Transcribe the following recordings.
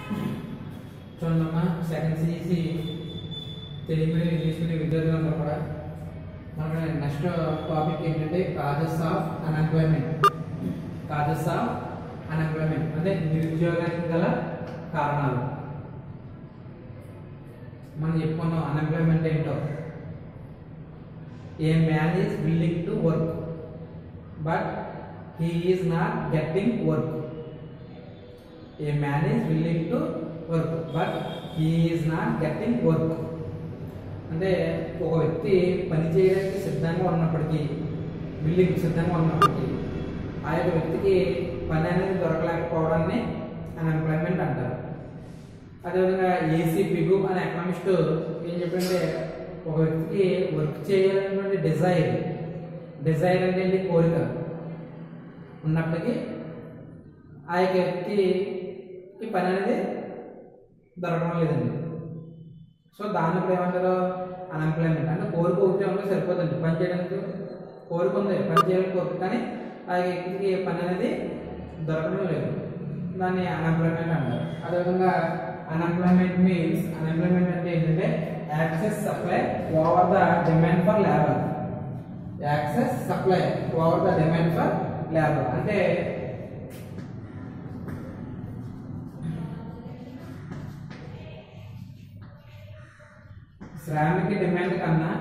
చూడమ్మా second CEC Telugu medium English medium విద్యార్థులందరూ కూడా మనకి నెక్స్ట్ టాపిక్ ఏంటంటే causes of unemployment causes of unemployment అంటే నిరుద్యోగానికి గల కారణాలు మనం చెప్పుకున్నాం అన్ఎంప్లాయ్మెంట్ ఏంటో a man is willing to work but he is not getting work a man is willing to work but he is not getting work అంటే ఒక వ్యక్తి పని చేయడానికి సిద్ధంగా ఉన్నప్పటికీ విల్లింగ్ సిద్ధంగా ఉన్నప్పటికీ ఆ యొక్క వ్యక్తికి పని అనేది దొరకలేకపోవడాన్ని అన్ఎంప్లాయ్మెంట్ అంటారు అదేవిధంగా ఏసీ పిగు అనే ఎకనామిస్ట్ ఏం చెప్పంటే ఒక వ్యక్తికి వర్క్ చేయాలనేటువంటి డిజైర్ డిజైర్ అంటే ఏంటి కోరిక ఉన్నప్పటికీ ఆ యొక్క వ్యక్తికి ఈ పని అనేది దొరకడం లేదండి సో దాన్ని ఇప్పుడు ఏమంటారు అన్ఎంప్లాయ్మెంట్ అంటే కోరిక ఒకటి ఉంటే సరిపోతుంది పని చేయడానికి కోరిక ఉంది పని చేయాలని కోరిక కానీ ఆ వ్యక్తికి పని అనేది దొరకడం లేదు దాన్ని అన్ఎంప్లాయ్మెంట్ అంటారు అదేవిధంగా అన్ఎంప్లాయ్మెంట్ మీన్స్ అన్ఎంప్లాయ్మెంట్ అంటే ఏంటంటే excess supply over the demand for labour excess supply over the demand for labour అంటే శ్రామిక డిమాండ్ కన్నా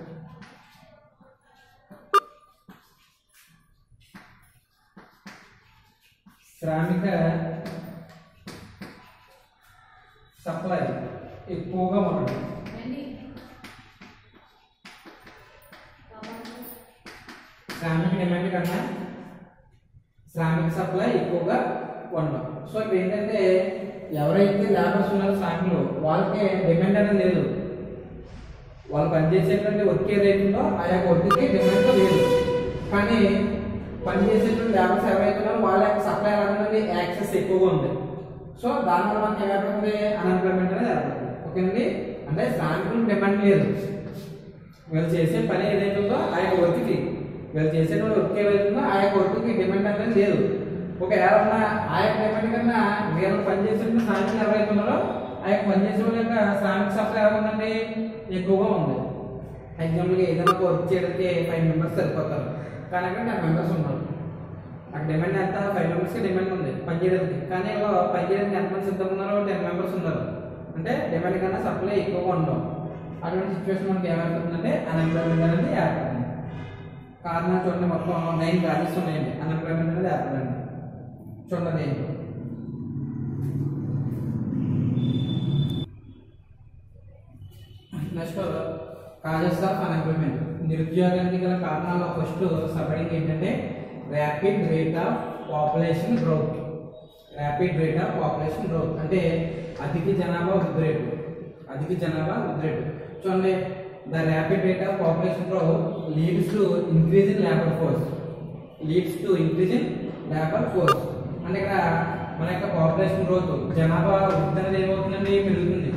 శ్రామిక సప్లై ఎక్కువగా ఉండడం శ్రామిక డిమాండ్ కన్నా శ్రామిక సప్లై ఎక్కువగా ఉండడం సో ఇప్పుడు ఏంటంటే ఎవరైతే లేబర్స్ ఉన్నారో శ్రామికులు వాళ్ళకి డిమాండ్ అనేది లేదు వాళ్ళు పనిచేసేటువంటి వర్క్ రేట్లో ఆ యొక్క వర్క్కి డిమాండ్ లేదు కానీ పనిచేసేటువంటి లేబర్స్ ఎవరైతే ఉన్నారో వాళ్ళ యొక్క సప్లై అనేది యాక్సెస్ ఎక్కువగా ఉంది సో దానివల్ల మనకి ఏమవుతుంది అన్ఎంప్లాయ్మెంట్ అనేది ఏర్పడుతుంది ఓకేనండి అంటే శ్రామికులకు డిమాండ్ లేదు వీళ్ళు చేసే పని ఏదైతే ఉందో ఆ యొక్క వర్క్కి వీళ్ళు చేసేటువంటి వర్క్ ఏదైతుందో ఆ యొక్క వర్క్కి డిమాండ్ అనేది లేదు ఒక ఎవరన్నా ఆ యొక్క డిమాండ్ కన్నా వీళ్ళు పనిచేసేటువంటి శ్రామికులు ఎవరైతే ఉన్నారో ఆ యొక్క పనిచేసే వాళ్ళ యొక్క శ్రామిక సప్లై ఎలా ఉందండి ఎక్కువగా ఉంది ఎగ్జాంపుల్గా ఏదైనా ఒక వర్క్ చేయడానికి ఫైవ్ మెంబర్స్ సరిపోతారు కానీ అక్కడ టెన్ మెంబర్స్ ఉన్నారు అక్కడ డిమాండ్ ఎంత ఫైవ్ మెంబర్స్కి డిమాండ్ ఉంది పని చేయడానికి కానీ ఇలా పని చేయడానికి ఎంతమంది సిద్ధంగా ఉన్నారో టెన్ మెంబర్స్ ఉన్నారు అంటే డిమాండ్ కన్నా సప్లై ఎక్కువగా ఉండవు అటువంటి సిచ్యువేషన్ మనకి ఏమవుతుందంటే అన్ఎంప్లాయ్మెంట్ అనేది ఏర్పడింది కారణాలు చూడండి మొత్తం నైన్ కారణాలు ఉన్నాయండి అన్ఎంప్లాయ్మెంట్ అనేది ఏర్పడండి చూడండి ఏంటో నెక్స్ట్ కాజెస్ ఆఫ్ అన్ఎంప్లాయ్మెంట్ నిరుద్యోగానికి గల కారణాలు ఫస్ట్ సపడింగ్ ఏంటంటే rapid rate of population growth rapid rate of population growth అంటే అధిక జనాభా వృద్ధి రేటు అధిక జనాభా వృద్ధి రేటు చూడండి the rapid rate of population growth leads to increase in labour force leads to increase in labour force అంటే ఇక్కడ మన యొక్క పాపులేషన్ గ్రోత్ జనాభా వృద్ధి అనేది ఏమవుతుందండి పెరుగుతుంది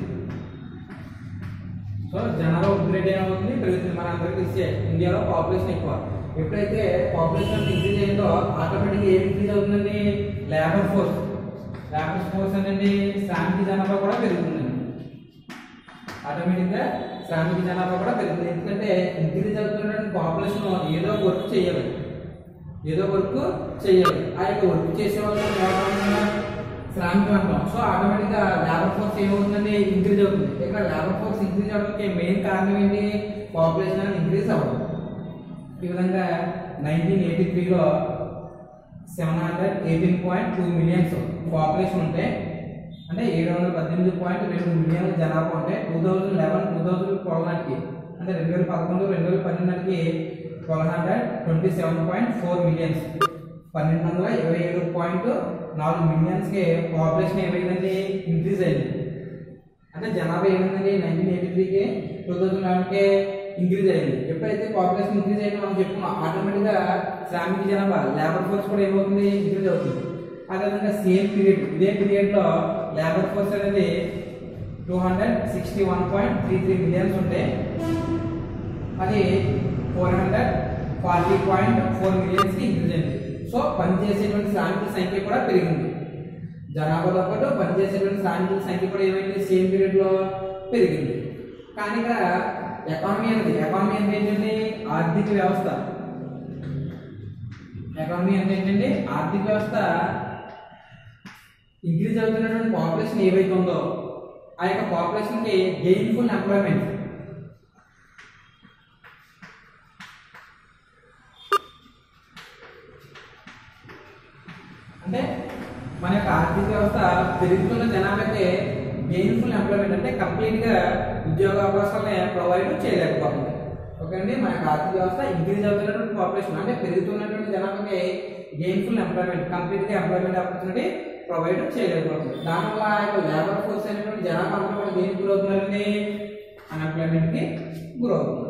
సో జనాభా వృద్ధి రేట్ ఏమవుతుంది పెరుగుతుంది మన అందరికీ తెలిసే ఇండియాలో పాపులేషన్ ఎక్కువ ఎప్పుడైతే పాపులేషన్ ఇంక్రీజ్ అయిందో ఆటోమేటిక్గా ఏం ఇంక్రీజ్ అవుతుందండి లేబర్ ఫోర్స్ లేబర్ ఫోర్స్ అనేది శ్రామిక జనాభా కూడా పెరుగుతుందండి ఆటోమేటిక్గా శ్రామిక జనాభా కూడా పెరుగుతుంది ఎందుకంటే ఇంక్రీజ్ అవుతున్నటువంటి పాపులేషన్ ఏదో ఒక వర్క్ చేయాలి ఏదో వర్క్ చేయాలి ఆ యొక్క వర్క్ చేసే వాళ్ళు శ్రామికులు అంటాం సో ఆటోమేటిక్గా లేబర్ ఫోర్స్ ఏమవుతుందండి ఇంక్రీజ్ అవుతుంది ఇక్కడ లేబర్ ఫోర్స్ ఇంక్రీజ్ అవడానికి మెయిన్ కారణం ఏంటి పాపులేషన్ అనేది ఇంక్రీజ్ అవ్వడం ఈ విధంగా నైన్టీన్ ఎయిటీ త్రీలో seven hundred eighteen point two millions population ఉంటే అంటే ఏడు వందల పద్దెనిమిది పాయింట్ రెండు మిలియన్ల జనాభా ఉంటే two thousand eleven two thousand twelve నాటికి అంటే రెండు వేల పదకొండు రెండు వేల పన్నెండు నాటికి twelve hundred twenty seven point four millions పన్నెండు వందల ఇరవై ఏడు పాయింట్ నాలుగు మిలియన్స్కి పాపులేషన్ ఏమైందండి ఇంక్రీజ్ అయింది అంటే జనాభా ఏమైందండి నైన్టీన్ ఎయిటీ త్రీకి టూ థౌజండ్ లెవెన్కి ఇంక్రీజ్ అయింది ఎప్పుడైతే పాపులేషన్ ఇంక్రీజ్ అయిందో మనం చెప్పుకున్నాం ఆటోమేటిక్గా శ్రామిక జనాభా లేబర్ ఫోర్స్ కూడా ఏమవుతుంది ఇంక్రీజ్ అవుతుంది అదేవిధంగా సేమ్ పీరియడ్ ఇదే పీరియడ్లో లేబర్ ఫోర్స్ అనేది two hundred sixty one point three three millions ఉంటే అది four hundred forty point four మిలియన్స్కి ఇంక్రీజ్ అయింది సో పనిచేసేటువంటి శ్రామికుల సంఖ్య కూడా పెరిగింది జనాభాతో పాటు పనిచేసేటువంటి శ్రామికుల సంఖ్య కూడా ఏమైంది సేమ్ పీరియడ్ లో పెరిగింది కానీ ఇక్కడ ఎకానమీ అనేది ఎకానమీ అంటే ఏంటండి ఆర్థిక వ్యవస్థ ఎకానమీ అంటే ఏంటండి ఆర్థిక వ్యవస్థ ఇంక్రీజ్ అవుతున్నటువంటి పాపులేషన్ ఏవైతే ఉందో ఆ యొక్క పాపులేషన్కి గెయిన్ఫుల్ ఎంప్లాయ్మెంట్ అంటే మన యొక్క ఆర్థిక వ్యవస్థ పెరుగుతున్న జనాభాకి గెయిన్ఫుల్ ఎంప్లాయ్మెంట్ అంటే కంప్లీట్ గా ఉద్యోగ అవకాశాలని ప్రొవైడ్ చేయలేకపోతుంది ఓకే అండి మన యొక్క ఆర్థిక వ్యవస్థ ఇంక్రీజ్ అవుతున్నటువంటి పాపులేషన్ అంటే పెరుగుతున్నటువంటి జనాభాకి గెయిన్ఫుల్ ఎంప్లాయ్మెంట్ కంప్లీట్ గా ఎంప్లాయ్మెంట్ ఆపర్చునిటీ ప్రొవైడ్ చేయలేకపోతుంది దానివల్ల ఆ యొక్క లేబర్ ఫోర్స్ అనేటువంటి జనాభా అంతా కూడా దేనికి గురవుతున్నారండి అన్ఎంప్లాయ్మెంట్ కి గురవుతున్నారు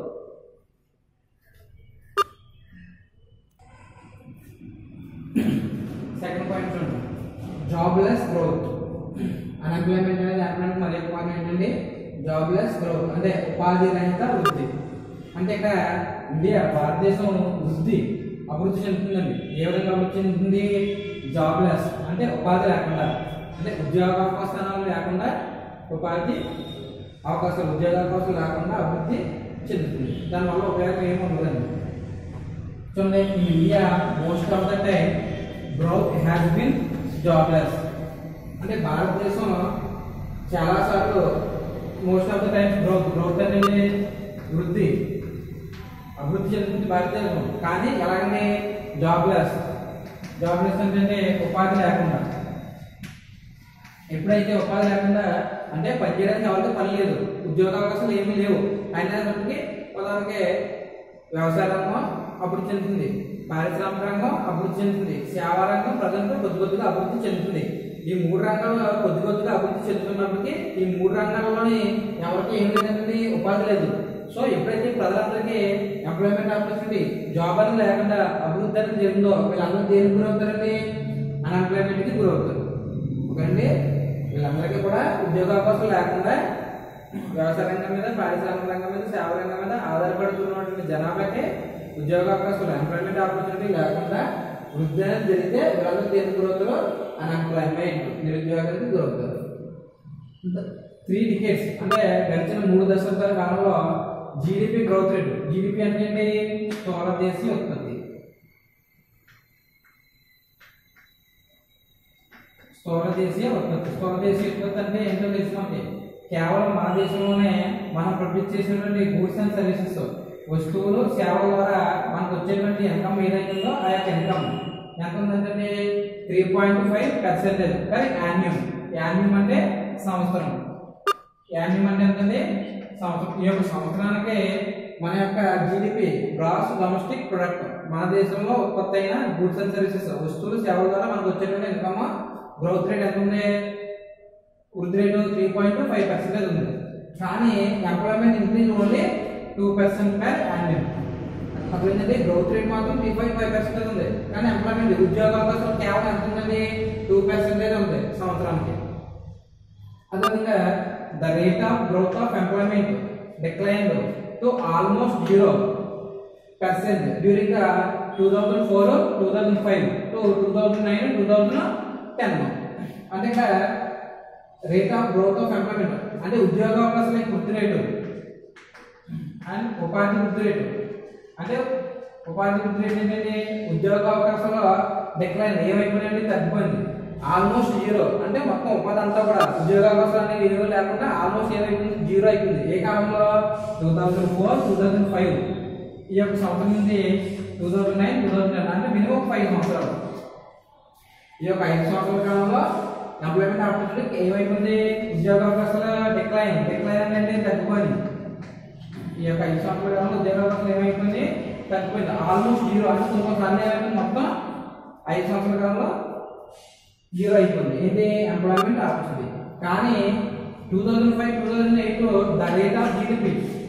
సెకండ్ పాయింట్ చూడండి జాబ్లెస్ గ్రోత్ అన్ఎంప్లాయ్మెంట్ అనేది అనడానికి మరి ఒక పాయింట్ ఏంటండి జాబ్లెస్ గ్రోత్ అంటే ఉపాధి రహిత వృద్ధి అంటే ఇక్కడ ఇండియా భారతదేశం వృద్ధి అభివృద్ధి చెందుతుందండి ఏ విధంగా అభివృద్ధి చెందుతుంది జాబ్లెస్ అంటే ఉపాధి లేకుండా అంటే ఉద్యోగ అవకాశాలు లేకుండా ఉపాధి అవకాశాలు ఉద్యోగ అవకాశాలు లేకుండా అభివృద్ధి చెందుతుంది దానివల్ల ఉపయోగం ఏముండదండి చూడండి in India most of the time growth has been jobless అంటే భారతదేశం చాలా సార్లు most of the times growth growth అనేది వృద్ధి అభివృద్ధి చెందుతుంది భారతదేశం కానీ ఎలాగనే జాబ్లెస్ జాబ్లెస్ అంటే ఉపాధి లేకుండా ఎప్పుడైతే ఉపాధి లేకుండా అంటే పనిచేయడానికి ఎవరికి పని లేదు ఉద్యోగ అవకాశాలు ఏమీ లేవు అయినప్పటికీ ఉదాహరణకి వ్యవసాయ రంగం అభివృద్ధి చెందుతుంది పారిశ్రామిక రంగం అభివృద్ధి చెందుతుంది సేవా రంగం ప్రజెంట్ కొద్ది కొద్దిగా అభివృద్ధి చెందుతుంది ఈ మూడు రంగాల్లో కొద్ది కొద్దిగా అభివృద్ధి చెందుతున్నప్పటికీ ఈ మూడు రంగాల్లోని ఎవరికి ఏం లేదండి ఉపాధి లేదు సో ఎప్పుడైతే ప్రజలందరికీ ఎంప్లాయ్మెంట్ ఆపర్చునిటీ జాబ్ అనేది లేకుండా అభివృద్ధి అనేది జరిగిందో వీళ్ళందరూ దేనికి గురవుతారండి అన్ఎంప్లాయ్మెంట్కి గురవుతారు ఓకేండి వీళ్ళందరికీ కూడా ఉద్యోగ అవకాశాలు లేకుండా వ్యవసాయ రంగం మీద పారిశ్రామిక రంగం మీద సేవ రంగం మీద ఆధారపడుతున్నటువంటి జనాభాకి ఉద్యోగ అవకాశాలు ఎంప్లాయ్మెంట్ ఆపర్చునిటీ లేకుండా వృద్ధి అనేది జరిగితే వీళ్ళందరూ దేనికి గురవుతారు అన్ఎంప్లాయ్మెంట్ నిరుద్యోగానికి గురవుతారు త్రీ డికేట్స్ అంటే గడిచిన మూడు దశాబ్దాల కాలంలో జీడిపి గ్రోత్ రేట్ జీడిపి అంటే ఏంటి స్థూల దేశీయ ఉత్పత్తి స్థూల దేశీయ ఉత్పత్తి స్థూల దేశీయ ఉత్పత్తి అంటే ఏంటో తెలుసు మనకి కేవలం మన దేశంలోనే మనం ప్రొడ్యూస్ చేసినటువంటి గూడ్స్ అండ్ సర్వీసెస్ వస్తువులు సేవల ద్వారా మనకు వచ్చేటువంటి ఇన్కమ్ ఏదైతుందో ఆ యొక్క ఇన్కమ్ ఎంత ఉందంటే త్రీ పాయింట్ ఫైవ్ పర్సెంటేజ్ కానీ యాన్యుమ్ యాన్యుమ్ అంటే సంవత్సరం యాన్యుమ్ అంటే ఎంతండి సంవత్సరం ఈ యొక్క సంవత్సరానికి మన యొక్క జీడిపి గ్రాస్ డొమెస్టిక్ ప్రొడక్ట్ మన దేశంలో ఉత్పత్తి అయిన గూడ్స్ అండ్ సర్వీసెస్ వస్తువులు సేవల ద్వారా మనకు వచ్చేటువంటి ఇన్కమ్ గ్రోత్ రేట్ ఎంత ఉంది వృద్ధి rate three point five percentage ఉంది కానీ employment increase only two percent per annum అప్పుడు ఏంటంటే గ్రోత్ రేట్ మాత్రం త్రీ పాయింట్ ఫైవ్ పర్సెంటేజ్ ఉంది కానీ ఎంప్లాయ్మెంట్ ఉద్యోగ అవకాశాలు కేవలం ఎంత ఉందండి టూ పర్సెంటేజ్ ఉంది సంవత్సరానికి అదేవిధంగా the rate of growth of employment decline to almost zero percent during the two thousand four two thousand five to two thousand nine two thousand ten అంటే ఇక్కడ rate of growth of employment అంటే ఉద్యోగ అవకాశాల యొక్క వృద్ధి rate and ఉపాధి వృద్ధి rate అంటే ఉపాధి వృద్ధి రేటు ఏంటంటే ఉద్యోగ అవకాశాల డిక్లైన్ ఏమైపోయిందంటే తగ్గిపోయింది ఆల్మోస్ట్ జీరో అంటే మొత్తం ఉపాధి అంతా కూడా ఉద్యోగ అవకాశాలు అనేవి ఏమీ లేకుండా ఆల్మోస్ట్ ఏమైపోయింది జీరో అయిపోయింది ఏ కాలంలో two thousand four two thousand five ఈ యొక్క సంవత్సరం నుంచి two thousand nine two thousand ten అంటే మినిమం ఫైవ్ సంవత్సరాలు ఈ యొక్క ఐదు సంవత్సరాల కాలంలో ఎంప్లాయ్మెంట్ ఆపర్చునిటీ ఏమైపోయింది ఉద్యోగ అవకాశాల డిక్లైన్ డిక్లైన్ అంటే తగ్గిపోయింది ఈ యొక్క ఐదు సంవత్సరాల కాలంలో ఉద్యోగ అవకాశాలు ఏమైపోయింది తగ్గిపోయింది ఆల్మోస్ట్ జీరో అంటే తొమ్మిది సార్లు ఏమైపోయింది మొత్తం ఐదు సంవత్సరాల కాలంలో జీరో అయిపోయింది ఏంటి ఎంప్లాయ్మెంట్ ఆపర్చునిటీ కానీ two thousand five two thousand eight the rate of GDP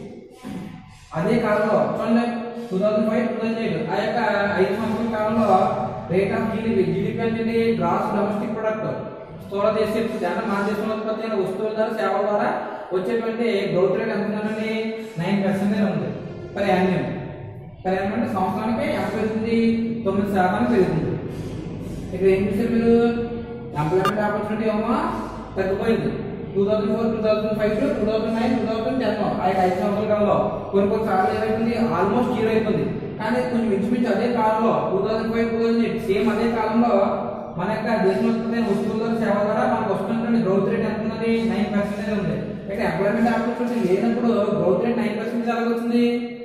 అదే కాలంలో చూడండి two thousand five two thousand eight ఆ యొక్క ఐదు సంవత్సరాల కాలంలో రేట్ ఆఫ్ జీడిపి జీడిపి అంటే గ్రాస్ డొమెస్టిక్ ప్రొడక్ట్ స్థూల దేశీయ ఉత్పత్తి అంటే మన దేశంలో ఉత్పత్తి అయిన వస్తువుల ద్వారా సేవల ద్వారా వచ్చేటువంటి గ్రోత్ రేట్ ఎంత ఉందండి నైన్ పర్సెంటేజ్ ఉంది పర్ యాన్యుమ్ పర్ యాన్యుమ్ అంటే సంవత్సరానికి ఎంత పెరుగుతుంది తొమ్మిది శాతం పెరుగుతుంది ఇక్కడ ఏం చూసారు మీరు ఎంప్లాయ్మెంట్ ఆపర్చునిటీ ఏమో తగ్గిపోయింది two thousand four two thousand five two thousand nine two thousand ten ఐదు ఐదు సంవత్సరాల కాలంలో కొన్ని కొన్ని సార్లు ఏమైంది ఆల్మోస్ట్ జీరో అయిపోయింది కానీ కొంచెం ఇంచుమించు అదే కాలంలో two thousand five two thousand eight same అదే కాలంలో మన యొక్క దేశంలో వస్తున్న వస్తువుల ద్వారా సేవ ద్వారా మనకు వస్తున్నటువంటి గ్రోత్ రేట్ ఎంత ఉన్నది నైన్ పర్సెంటేజ్ ఉంది అయితే ఎంప్లాయ్మెంట్ ఆపర్చునిటీ లేనప్పుడు గ్రోత్ రేట్ నైన్ పర్సెంటేజ్ ఎలా వస్తుంది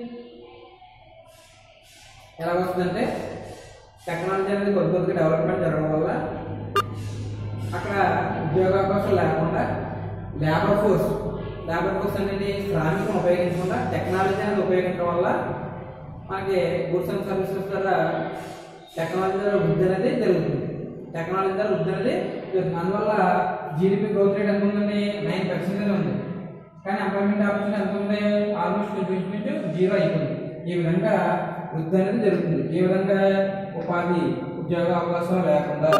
ఎలా వస్తుందంటే టెక్నాలజీ అనేది కొద్ది కొద్దిగా డెవలప్మెంట్ జరగడం వల్ల అక్కడ ఉద్యోగ అవకాశాలు లేకుండా లేబర్ ఫోర్స్ లేబర్ ఫోర్స్ అనేది శ్రామికం ఉపయోగించకుండా టెక్నాలజీ అనేది ఉపయోగించడం వల్ల మనకి గూడ్స్ అండ్ సర్వీసెస్ ద్వారా టెక్నాలజీ ద్వారా వృద్ధి అనేది జరుగుతుంది టెక్నాలజీ ద్వారా వృద్ధి అనేది జరుగుతుంది అందువల్ల జీడిపి గ్రోత్ రేట్ ఎంత ఉందండి నైన్ పర్సెంటేజ్ ఉంది కానీ ఎంప్లాయ్మెంట్ ఆపర్చునిటీ ఎంత ఉంది ఆల్మోస్ట్ ఇంచుమించు జీరో అయిపోయింది ఈ విధంగా వృద్ధి అనేది జరుగుతుంది ఈ విధంగా ఉపాధి ఉద్యోగ అవకాశాలు లేకుండా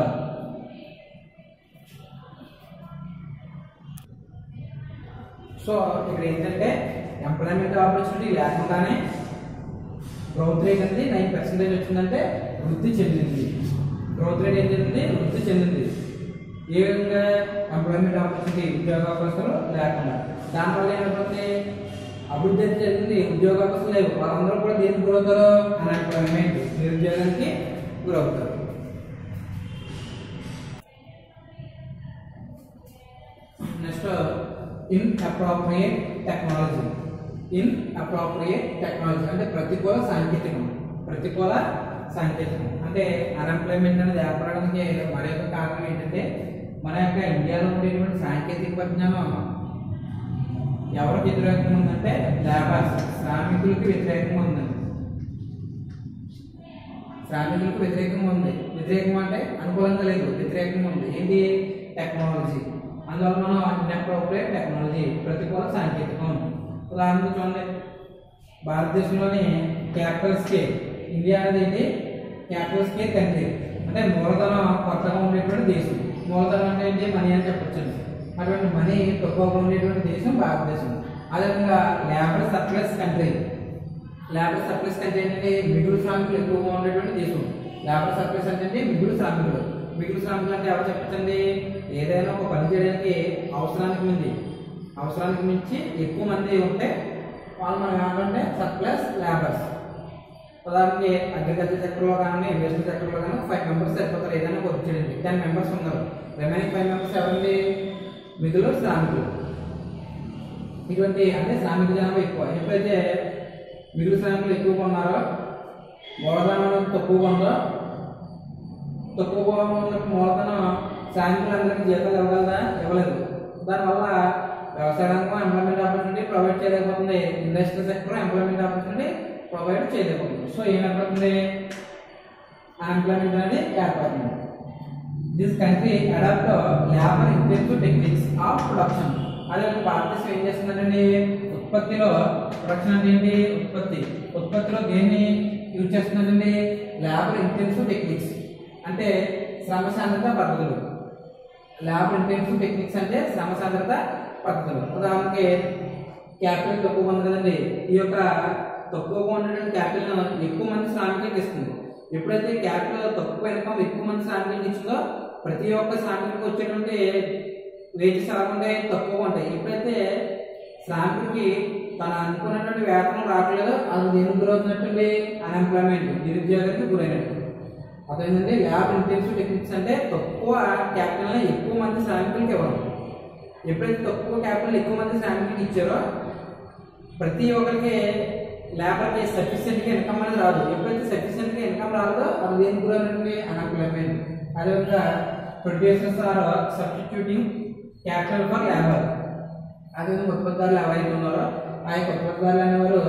సో ఇక్కడ ఏంటంటే ఎంప్లాయ్మెంట్ ఆపర్చునిటీ లేకుండానే గ్రోత్ రేట్ అనేది నైన్ పర్సెంటేజ్ వచ్చిందంటే వృద్ధి చెందింది గ్రోత్ రేట్ ఏం చెందింది వృద్ధి చెందింది ఏ విధంగా ఎంప్లాయ్మెంట్ ఆపర్చునిటీ ఉద్యోగ అవకాశాలు లేకుండా దానివల్ల ఏమైపోతుంది అభివృద్ధి అయితే చెందింది ఉద్యోగ అవకాశాలు లేవు వాళ్ళందరూ కూడా దేనికి గురవుతారు అన్ఎంప్లాయ్మెంట్ నిరుద్యోగానికి గురవుతారు next inappropriate technology inappropriate technology అంటే ప్రతికూల సాంకేతికం ప్రతికూల సాంకేతికం అంటే అన్ఎంప్లాయ్మెంట్ అనేది ఏర్పడడానికి మరి యొక్క కారణం ఏంటంటే మన యొక్క ఇండియాలో ఉండేటువంటి సాంకేతిక పరిజ్ఞానం ఎవరికి వ్యతిరేకంగా ఉందంటే లేబర్స్ శ్రామికులకి వ్యతిరేకంగా ఉందండి శ్రామికులకు వ్యతిరేకంగా ఉంది వ్యతిరేకం అంటే అనుకూలంగా లేదు వ్యతిరేకంగా ఉంది ఏంటి టెక్నాలజీ అందువల్ల మనం ఇన్అప్రోప్రియేట్ టెక్నాలజీ ప్రతికూల సాంకేతికం ఉదాహరణకు చూడండి భారతదేశంలోని క్యాపిటల్ స్కేల్ ఇండియా అనేది ఏంటి క్యాపిటల్ స్కేల్ కంట్రీ అంటే మూలధనం కొత్తగా ఉండేటువంటి దేశం మూలధనం అంటే ఏంటి మనీ అని చెప్పొచ్చండి అటువంటి మనీ తక్కువగా ఉండేటువంటి దేశం భారతదేశం అదేవిధంగా labour surplus country labour surplus కంటే ఏంటంటే మిగులు శ్రామికులు ఎక్కువగా ఉండేటువంటి దేశం లేబర్ సర్ప్లస్ అంటే ఏంటి మిగులు శ్రామికులు మిగులు శ్రామికులు అంటే ఎవరు చెప్పచ్చండి ఏదైనా ఒక పని చేయడానికి అవసరానికి మించి అవసరానికి మించి ఎక్కువ మంది ఉంటే వాళ్ళు మనం ఏమంటే సర్ప్లస్ లేబర్స్ ఉదాహరణకి అగ్రికల్చర్ సెక్టర్లో కానీ ఇండస్ట్రీ సెక్టర్లో కానీ ఫైవ్ మెంబర్స్ సరిపోతారు ఏదైనా వర్క్ చేయడానికి టెన్ మెంబర్స్ ఉన్నారు రిమైనింగ్ ఫైవ్ మెంబర్స్ ఎవరండి మిగులు శ్రామికులు ఇటువంటి అంటే శ్రామిక జనాభా ఎక్కువ ఎప్పుడైతే మిగులు శ్రామికులు ఎక్కువగా ఉన్నారో మూలధనం తక్కువగా ఉందో తక్కువగా ఉన్న మూలధనం శ్రామికులందరికీ జీతాలు ఇవ్వగలదా ఇవ్వలేదు దానివల్ల వ్యవసాయ రంగం ఎంప్లాయ్మెంట్ ఆపర్చునిటీ ప్రొవైడ్ చేయలేకపోతుంది industry sector employment opportunity provide చేయలేకపోతుంది సో ఏమైపోతుంది అన్ఎంప్లాయ్మెంట్ అనేది ఏర్పడుతుంది this country adopt labour intensive techniques of production అదే భారతదేశం ఏం చేస్తుందంటే ఉత్పత్తిలో ప్రొడక్షన్ అంటే ఏంటి ఉత్పత్తి ఉత్పత్తిలో దేన్ని యూజ్ చేస్తున్నదండి లేబర్ ఇంటెన్సివ్ టెక్నిక్స్ అంటే శ్రమ సాంద్రత పద్ధతులు లేబర్ ఇంటెన్సివ్ టెక్నిక్స్ అంటే శ్రమ సాంద్రత పద్ధతులు ఉదాహరణకి క్యాపిటల్ తక్కువ ఉంది కదండి ఈ యొక్క తక్కువగా ఉన్నటువంటి క్యాపిటల్ ఎక్కువ మంది శ్రామికులకు ఇస్తుంది ఎప్పుడైతే క్యాపిటల్ తక్కువ ఇన్కమ్ ఎక్కువ మంది శ్రామికులకు ఇచ్చిందో ప్రతి ఒక్క శ్రామికులకు వచ్చేటువంటి వేజెస్ ఎలా ఉంటాయి తక్కువగా ఉంటాయి ఎప్పుడైతే శ్రామికుడికి తను అనుకున్నటువంటి వేతనం రావట్లేదో అది దేనికి గురవుతున్నటువంటి అన్ఎంప్లాయ్మెంట్ నిరుద్యోగానికి గురైనట్టు అదేంటంటే ల్యాబ్ ఇంటెన్సివ్ టెక్నిక్స్ అంటే తక్కువ క్యాపిటల్ని ఎక్కువ మంది శ్రామికులకి ఇవ్వడం ఎప్పుడైతే తక్కువ క్యాపిటల్ ఎక్కువ మంది శ్రామికులకి ఇచ్చారో ప్రతి ఒక్కరికి లేబర్కి సఫిషియెంట్గా ఇన్కమ్ అనేది రాదు ఎప్పుడైతే సఫిషియెంట్గా ఇన్కమ్ రాదో అది దేనికి గురైనటువంటి అన్ఎంప్లాయ్మెంట్ అదేవిధంగా producers are substituting capital for labour అదేవిధంగా ఉత్పత్తిదారులు ఎవరైతే ఉన్నారో ఆ యొక్క ఉత్పత్తిదారులు అనేవారు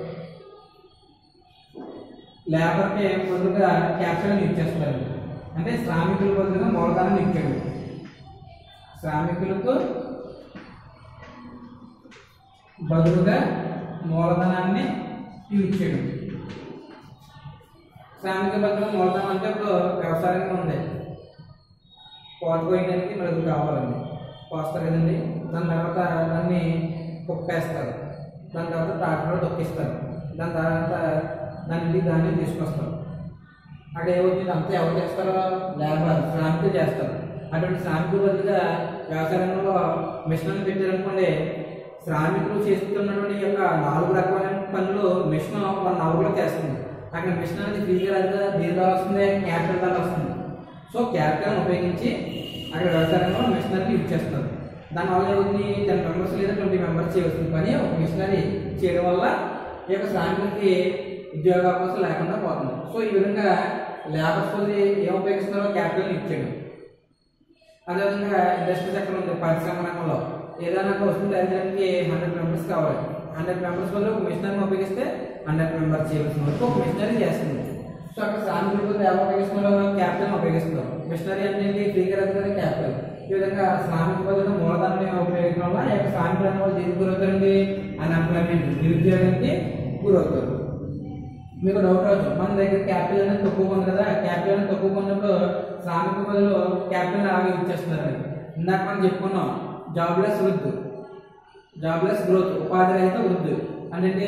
లేబర్కి బదులుగా క్యాపిటల్ యూజ్ చేస్తారు అంటే శ్రామికుల బదులుగా మూలధనం ఇచ్చాడు శ్రామికులకు బదులుగా మూలధనాన్ని యూజ్ చేయడం శ్రామిక బదులుగా మూలధనం అంటే ఇప్పుడు వ్యవసాయంగా ఉంది కోత కోయడానికి నలుగురు కావాలండి కోస్తారు కదండి దాని తర్వాత దాన్ని కుప్పేస్తారు దాని తర్వాత ట్రాక్టర్ తొక్కిస్తారు దాని తర్వాత దాని ఇంటికి దాన్ని తీసుకొస్తారు అక్కడ ఏమవుతుంది అంతా ఎవరు చేస్తారో లేబర్ శ్రామికులు చేస్తారు అటువంటి శ్రామికుల బదులుగా వ్యవసాయ రంగంలో మిషన్లు పెట్టారనుకోండి శ్రామికులు చేస్తున్నటువంటి ఈ యొక్క నాలుగు రకాలైన పనులు మిషన్ వన్ అవర్లో చేస్తుంది అక్కడ మిషన్ అనేది ఫ్రీగా రాదు కదా దీని ద్వారా వస్తుంది క్యాపిటల్ ద్వారా వస్తుంది సో క్యాపిటల్ ఉపయోగించి అక్కడ వ్యవసాయ రంగంలో మిషనరీని యూజ్ చేస్తారు దానివల్ల ఏమవుతుంది టెన్ మెంబర్స్ లేదా ట్వంటీ మెంబర్స్ చేయవలసిన పని ఒక మిషనరీ చేయడం వల్ల ఈ యొక్క శ్రామికులకి ఉద్యోగ అవకాశం లేకుండా పోతుంది సో ఈ విధంగా లేబర్స్ వల్ల ఏం ఉపయోగిస్తున్నారో క్యాపిటల్ ఇచ్చాడు అదేవిధంగా ఇండస్ట్రీ సెక్టర్ ఉంది పరిశ్రమ రంగంలో ఏదైనా ఒక వస్తువు తయారు చేయడానికి హండ్రెడ్ మెంబర్స్ కావాలి హండ్రెడ్ మెంబర్స్ వల్ల ఒక మిషనరీని ఉపయోగిస్తే హండ్రెడ్ మెంబర్స్ చేయవలసిన వరకు ఒక మిషనరీ చేస్తుంది సో అక్కడ శ్రామికుల కోసం ఎలా ఉపయోగిస్తున్నారు క్యాపిటల్ ఉపయోగిస్తున్నారు మిషనరీ అంటే ఫ్రీగా రాదు కదా క్యాపిటల్ ఈ విధంగా శ్రామిక బదులు మూలధనం ఉపయోగించడం వల్ల ఈ యొక్క శ్రామికులు అనే వాళ్ళు దేనికి గురవుతారండి అన్ఎంప్లాయ్మెంట్ నిరుద్యోగానికి గురవుతారు మీకు డౌట్ రావచ్చు మన దగ్గర క్యాపిటల్ అనేది తక్కువ ఉంది కదా క్యాపిటల్ అనేది తక్కువ ఉన్నప్పుడు శ్రామిక బదులు క్యాపిటల్ అలాగే యూజ్ చేస్తున్నారు అని. ఇందాక మనం చెప్పుకున్నాం జాబ్లెస్ వృద్ధి జాబ్లెస్ గ్రోత్ ఉపాధి రహిత వృద్ధి అంటే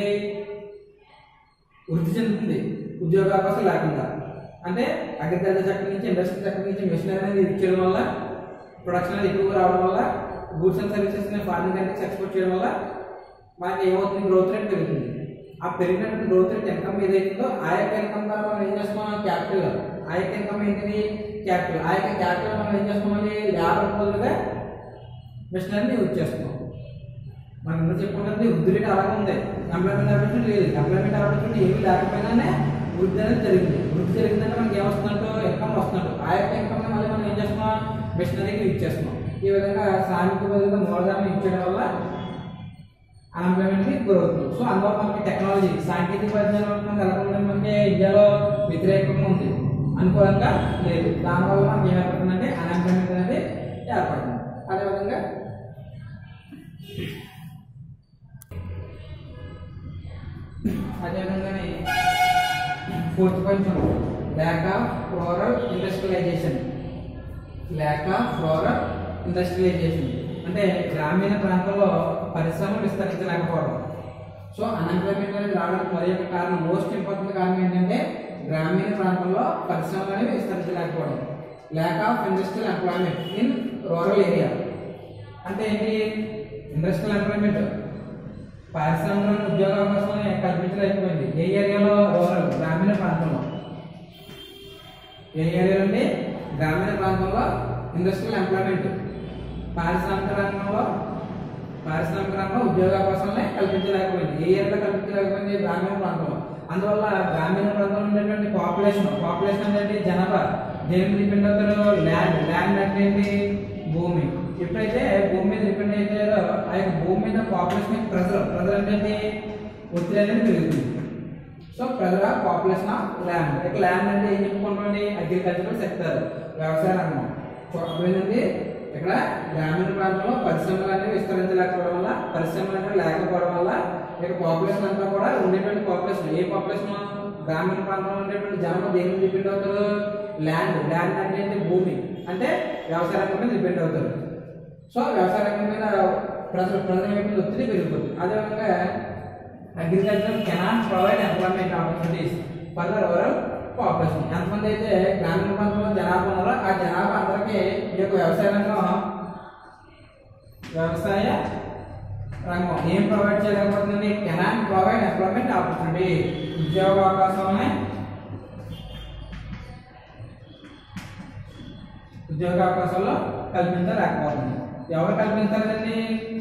వృద్ధి చెందుతుంది ఉద్యోగ అవకాశం లేకుండా అంటే అగ్రికల్చర్ సెక్టర్ నుంచి ఇండస్ట్రీ సెక్టర్ నుంచి మిషనరీ అనేది ఇచ్చేయడం వల్ల ప్రొడక్షన్ అనేది ఎక్కువగా రావడం వల్ల goods and services foreign countries export చేయడం వల్ల మనకి ఏమవుతుంది గ్రోత్ రేట్ పెరుగుతుంది ఆ పెరిగినటువంటి గ్రోత్ రేట్ ఇన్కమ్ ఏదైతుందో ఆ యొక్క ఇన్కమ్ ద్వారా మనం ఏం చేస్తున్నాం క్యాపిటల్ ఆ యొక్క ఇన్కమ్ ఏంటిది క్యాపిటల్ ఆ యొక్క క్యాపిటల్ మనం ఏం చేస్తున్నామండి లేబర్ బదులుగా మిషనరీని యూజ్ చేస్తున్నాం మనం ఎందుకు చెప్పుకుంటుంది వృద్ధి రేట్ అలాగే ఉంది ఎంప్లాయ్మెంట్ ఆపర్చునిటీ లేదు ఎంప్లాయ్మెంట్ ఆపర్చునిటీ ఏమీ లేకపోయినానే వృద్ధి అనేది జరిగింది వృద్ధి జరిగిందంటే మనకి ఏమొస్తున్నట్టు ఇన్కమ్ వస్తున్నట్టు ఆ యొక్క ఇన్కమ్ మళ్ళీ మనం ఏం చేస్తున్నాం మిషనరీకి యూజ్ చేస్తున్నాం ఈ విధంగా శ్రామిక బదులుగా మూలధనం యూజ్ చేయడం వల్ల అన్ఎంప్లాయ్మెంట్కి గురవుతుంది సో అందువల్ల మనకి టెక్నాలజీ సాంకేతిక పరిజ్ఞానం మనకి ఎలా ఉందంటే మనకి ఇండియాలో వ్యతిరేకంగా ఉంది అనుకూలంగా లేదు దానివల్ల మనకి ఏర్పడుతుందంటే అన్ఎంప్లాయ్మెంట్ అనేది ఏర్పడుతుంది అదేవిధంగా అదేవిధంగానే ఫోర్త్ కొంచెం lack of floral industrialisation lack of floral industrialisation అంటే గ్రామీణ ప్రాంతంలో పరిశ్రమలు విస్తరించలేకపోవడం సో అన్ఎంప్లాయ్మెంట్ అనేది రావడానికి మరి ఒక కారణం మోస్ట్ ఇంపార్టెంట్ కారణం ఏంటంటే గ్రామీణ ప్రాంతంలో పరిశ్రమలు అనేవి విస్తరించలేకపోవడం lack of industrial employment in rural area అంటే ఏంటి ఇండస్ట్రియల్ ఎంప్లాయ్మెంట్ పారిశ్రామికలను ఉద్యోగ అవకాశాలను కల్పించలేకపోయింది ఏ ఏరియాలో రూరల్ గ్రామీణ ప్రాంతంలో ఏ ఏరియా అంటే గ్రామీణ ప్రాంతంలో ఇండస్ట్రియల్ ఎంప్లాయ్మెంట్ పారిశ్రామిక రంగంలో పారిశ్రామిక రంగంలో ఉద్యోగ అవకాశాలని కల్పించలేకపోయింది ఏ ఏరియాలో కల్పించలేకపోయింది గ్రామీణ ప్రాంతంలో అందువల్ల గ్రామీణ ప్రాంతంలో ఉండేటువంటి పాపులేషన్ పాపులేషన్ అనేది జనాభా దేని డిపెండ్ అవుతారో ల్యాండ్ ల్యాండ్ అంటే ఏంటి భూమి ఎప్పుడైతే భూమి మీద డిపెండ్ అవుతారో ఆ యొక్క భూమి మీద పాపులేషన్ ప్రెజర్ ప్రెజర్ అంటే ఏంటి? ఒత్తిడి అనేది పెరుగుతుంది సో ప్రజల పాపులేషన్ ఆఫ్ ల్యాండ్ ఇక ల్యాండ్ అంటే ఏం చెప్పుకుంటామండి అగ్రికల్చరల్ సెక్టర్ వ్యవసాయ రంగం సో అదేంటండి ఇక్కడ గ్రామీణ ప్రాంతంలో పరిశ్రమలు అనేవి విస్తరించలేకపోవడం వల్ల పరిశ్రమలు అనేవి లేకపోవడం వల్ల ఇక పాపులేషన్ అంతా కూడా ఉండేటువంటి పాపులేషన్ ఏ పాపులేషన్ గ్రామీణ ప్రాంతంలో ఉండేటువంటి జనాభా దేని మీద డిపెండ్ అవుతారు ల్యాండ్ ల్యాండ్ అంటే ఏంటి భూమి అంటే వ్యవసాయ రంగం మీద డిపెండ్ అవుతారు సో వ్యవసాయ రంగం మీద ప్రజలు ప్రజల యొక్క ఒత్తిడి పెరుగుతుంది అదేవిధంగా agriculture cannot provide employment opportunities for the rural population ఎంతమంది అయితే గ్రామీణ ప్రాంతంలో జనాభా ఉన్నారో ఆ జనాభా అందరికీ ఈ యొక్క వ్యవసాయ రంగం వ్యవసాయ రంగం ఏం ప్రొవైడ్ చేయలేకపోతుందండి కెనాట్ ప్రొవైడ్ ఎంప్లాయ్మెంట్ ఆపర్చునిటీ ఉద్యోగ అవకాశాలని ఉద్యోగ అవకాశాలు కల్పించలేకపోతుంది ఎవరు కల్పించాలండి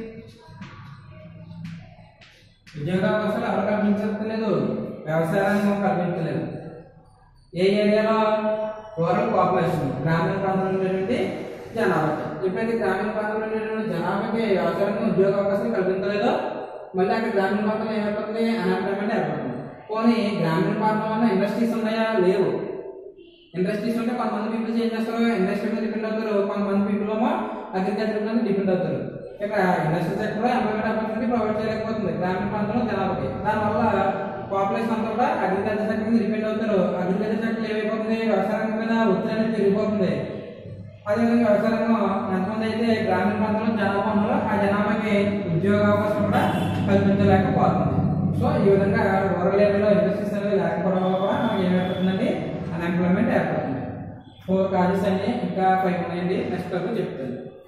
ఉద్యోగ అవకాశాలు ఎవరు కల్పించలేదు వ్యవసాయ రంగం కల్పించలేదు ఏ ఏరియాలో రూరల్ పాపులేషన్ గ్రామీణ ప్రాంతంలో ఉండేటువంటి జనాభాకి ఎప్పుడైతే గ్రామీణ ప్రాంతంలో ఉండేటువంటి జనాభాకి వ్యవసాయ రంగం ఉద్యోగ అవకాశాలు కల్పించలేదో మళ్ళీ అక్కడ గ్రామీణ ప్రాంతంలో ఏర్పడుతుంది అన్ఎంప్లాయ్మెంట్ ఏర్పడుతుంది పోనీ గ్రామీణ ప్రాంతంలో ఇండస్ట్రీస్ ఉన్నాయా లేవు ఇండస్ట్రీస్ ఉంటే కొంతమంది పీపుల్స్ ఏం చేస్తారు ఇండస్ట్రీ మీద డిపెండ్ అవుతారు కొంతమంది పీపుల్ ఏమో అగ్రికల్చర్ మీద డిపెండ్ అవుతారు ఇక్కడ industry sector employment opportunity provide చేయలేకపోతుంది గ్రామీణ ప్రాంతంలో జనాభాకి దానివల్ల పాపులేషన్ అంతా కూడా అగ్రికల్చర్ సెక్టర్ మీద డిపెండ్ అవుతారు అగ్రికల్చర్ సెక్టర్ ఏమైపోతుంది వ్యవసాయ రంగం మీద ఒత్తిడి అనేది పెరిగిపోతుంది అదేవిధంగా వ్యవసాయ రంగం ఎంతమంది అయితే గ్రామీణ ప్రాంతంలో జనాభా ఉన్నారో ఆ జనాభాకి ఉద్యోగ అవకాశం కూడా కల్పించలేకపోతుంది సో ఈ విధంగా రూరల్ ఏరియాలో ఇండస్ట్రీస్ అనేవి లేకపోవడం వల్ల కూడా మనకి ఏమైపోతుందండి అన్ఎంప్లాయ్మెంట్ ఏర్పడుతుంది ఫోర్ కాజెస్ అని ఇంకా ఫైవ్ ఉన్నాయండి నెక్స్ట్ క్లాస్లో చెప్తాను